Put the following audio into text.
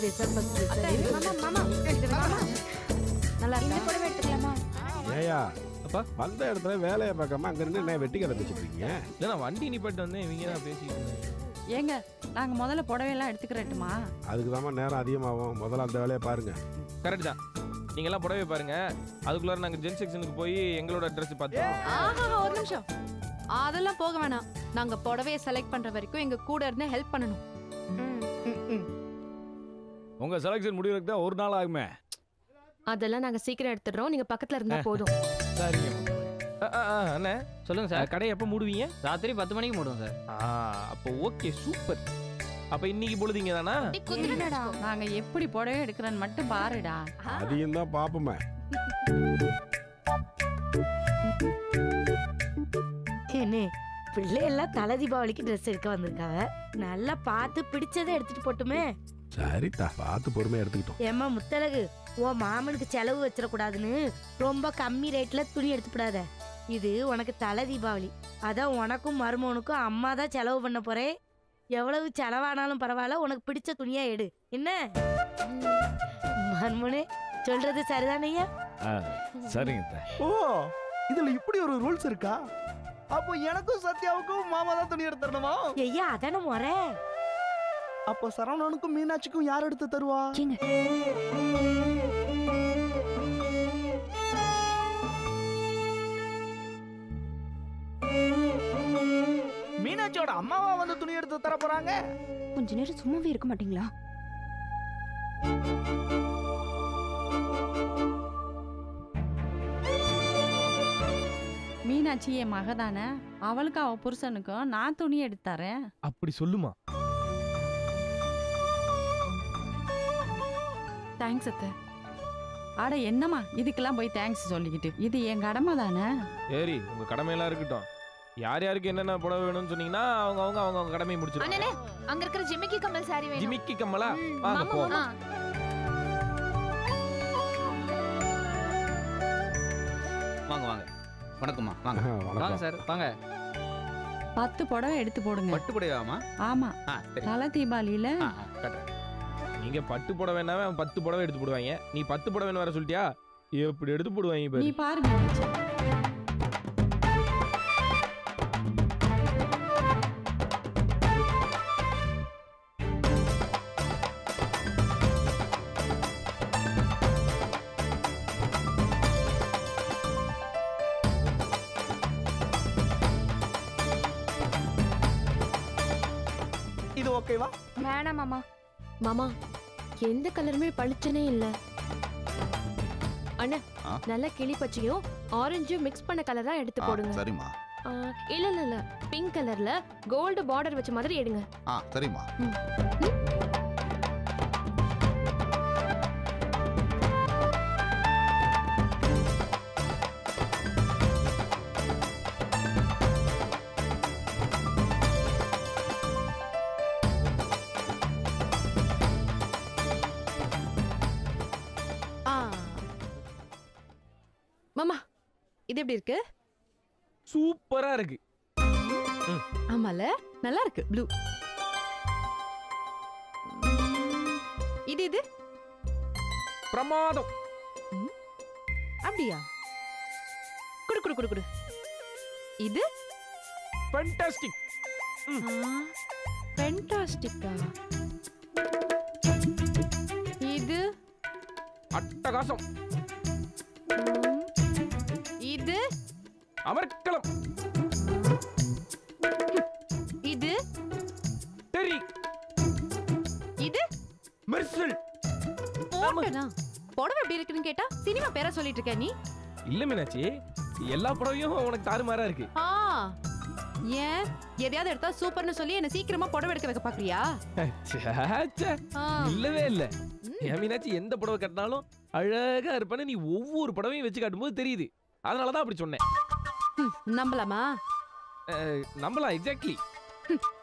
Special first மாமா மாமா இது மாமா நல்லா இந்த புடவை எடுத்துக்கலாமா ஏயா அப்பா வந்த இடத்துல வேலையை பார்க்காம அங்க இருந்து என்ன வெட்டி கடை வச்சுட்டு இருக்கீங்க இல்லை நான் வண்டி நிப்பாட்டு வந்தேன் இவங்க தான் பேசிக்கிட்டு இருந்தாங்க ஏங்க நாங்க முதல்ல புடவையெல்லாம் எடுத்துக்கிறட்டுமா அதுக்கு நேரம் அதிகமாகும் முதல்ல அந்த வேலையை பாருங்க கரெக்ட் தான் நீங்க எல்லாம் புடவை பாருங்க அதுக்குள்ளார நாங்க ஜென் செக்ஷனுக்கு போய் எங்களோட ட்ரெஸ் பார்த்தோம் ஆஹா ஒரு நிமிஷம் அதெல்லாம் போக வேணாம் நாங்க புடவைய செலக்ட் பண்ற வரைக்கும் எங்க கூட இருந்து ஹெல்ப் பண்ணணும் உங்க செலக்ஷன் முடிவுக்கு தான் ஒரு நாள் ஆகுமே அதெல்லாம் நாங்க சீக்கிரம் எடுத்துடுறோம் நீங்க பக்கத்துல இருந்தா போதும் சரிங்க அண்ணே சொல்லுங்க சார் கடை எப்போ மூடுவீங்க ராத்திரி பத்து மணிக்கு மூடுவோம் சார் ஆ அப்போ ஓகே சூப்பர் அப்போ இன்னைக்கு பொழுதுங்க தானா குதிரடா நாங்க எப்படி புடவை எடுக்கிறோன்னு மட்டும் பாருடா அதையும் தான் பாப்போமே என்ன பிள்ளையெல்லாம் தலை தீபாவளிக்கு ட்ரெஸ் எடுக்க வந்திருக்காங்க நல்லா பார்த்து பிடிச்சதை எடுத்துட்டு போட்டுமே சரிதா பார்த்து பொறுமையா எடுத்துக்கிட்டோம் ஏம்மா முத்தழகு உன் மாமனுக்கு செலவு வச்சிடக்கூடாதுன்னு ரொம்ப கம்மி ரேட்ல துணி எடுத்துப்படாத இது உனக்கு தலை தீபாவளி அதான் உனக்கும் மருமகனுக்கும் அம்மா தான் செலவு பண்ண போறேன் எவ்வளவு செலவானாலும் பரவாயில்ல உனக்கு பிடிச்ச துணியா எடு என்ன மருமனே சொல்றது சரிதானையா ஆ, சரிங்க அத்தை. ஓ இதுல இப்படி ஒரு ரூல்ஸ் இருக்கா அப்போ எனக்கும் சத்யாவுக்கும் மாமா தான் துணி எடுத்து தரணுமா ஐயா அதான முறை அப்போ சரவணனுக்கும் மீனாட்சிக்கும் யார் எடுத்து தருவா மீனாட்சியோட அம்மாவா வந்து துணி எடுத்து தர போறாங்க கொஞ்ச நேரம் சும்மாவே இருக்க மாட்டீங்களா மீனாட்சி என் மக தானே அவளுக்கு அவ புருஷனுக்கும் நான் துணி எடுத்து தரேன் அப்படி சொல்லுமா தேங்க்ஸ் அத்தை அட என்னம்மா இதுக்கெல்லாம் போய் தேங்க்ஸ் சொல்லிக்கிட்டு இது என் கடமை தானே சரி உங்க கடமையெல்லாம் இருக்கட்டும் யார் யாருக்கு என்னென்ன புடவை வேணும்னு சொன்னீங்கன்னா அவங்க அவங்க அவங்க அவங்க கடமையை அண்ணனே முடிச்சிருக்காங்க அங்க இருக்கிற ஜிமிக்கி கமல் சாரி வேணும் ஜிமிக்கி கம்மலா ம், வாங்க மாமா, போவோம் மாமா. வாங்க வாங்க வணக்கம்மா வாங்க வாங்க வணக்கம் சார் வாங்க பத்து புடவை எடுத்து போடுங்க பட்டு புடவையாமா ஆமா ஆ சரி தலை தீபாவளியில ஆ ஆ, கட்டுறேன் நீங்க பட்டு புடவைனாவே அவன் பத்து புடவை எடுத்து போடுவாங்க நீ பத்து புடவைன்னு வேற சொல்லிட்டியா எப்படி எடுத்து போடுவாங்க நீ பாரு பாரு மீனாட்சி இது ஓகேவா வேணாம் மாமா மாமா எந்த கலருமே பளிச்சுனே இல்ல அண்ணா ஆ? நல்ல கிளி பச்சையும் ஆரஞ்சும் மிக்ஸ் பண்ண கலரா எடுத்து ஆ, போடுங்க சரிம்மா ஆ, இல்ல இல்ல இல்ல பிங்க் கலர்ல கோல்டு பார்டர் வச்ச மாதிரி எடுங்க ஆ சரிம்மா ஆ மாமா இது எப்படி இருக்கு சூப்பரா இருக்கு ஆமால நல்லா இருக்கு ப்ளூ இது இது பிரமாதம் அப்படியா குடு குடு குடு குடு இது ஃபேண்டாஸ்டிக் ஃபென்டாஸ்டிக்கா இது அட்டகாசம் ம், இது அமர்க்களம் இது டெரி இது மெர்சல் போட்டனா புடவை எப்படி இருக்குன்னு கேட்டா சினிமா பேரா சொல்லிட்டு இருக்க நீ இல்ல மீனாட்சி எல்லா புடவையும் உனக்கு தாறுமாறா இருக்கு ஆ ஏன் எதையாவது எடுத்தா சூப்பர்னு சொல்லி என்ன சீக்கிரமா புடவை எடுக்க வைக்க பாக்குறியா ச்சே, ச்சே. ஆ, இல்லவே இல்ல ம். என் மீனாட்சி எந்த புடவை கட்டினாலும் அழகா இருப்பான்னு நீ ஒவ்வொரு புடவையும் வச்சு காட்டும்போது தெரியுது அதனாலதான் அப்படி சொன்னேன் ம், நம்பலாமா அஹ், நம்பலாம் எக்ஸாக்ட்லி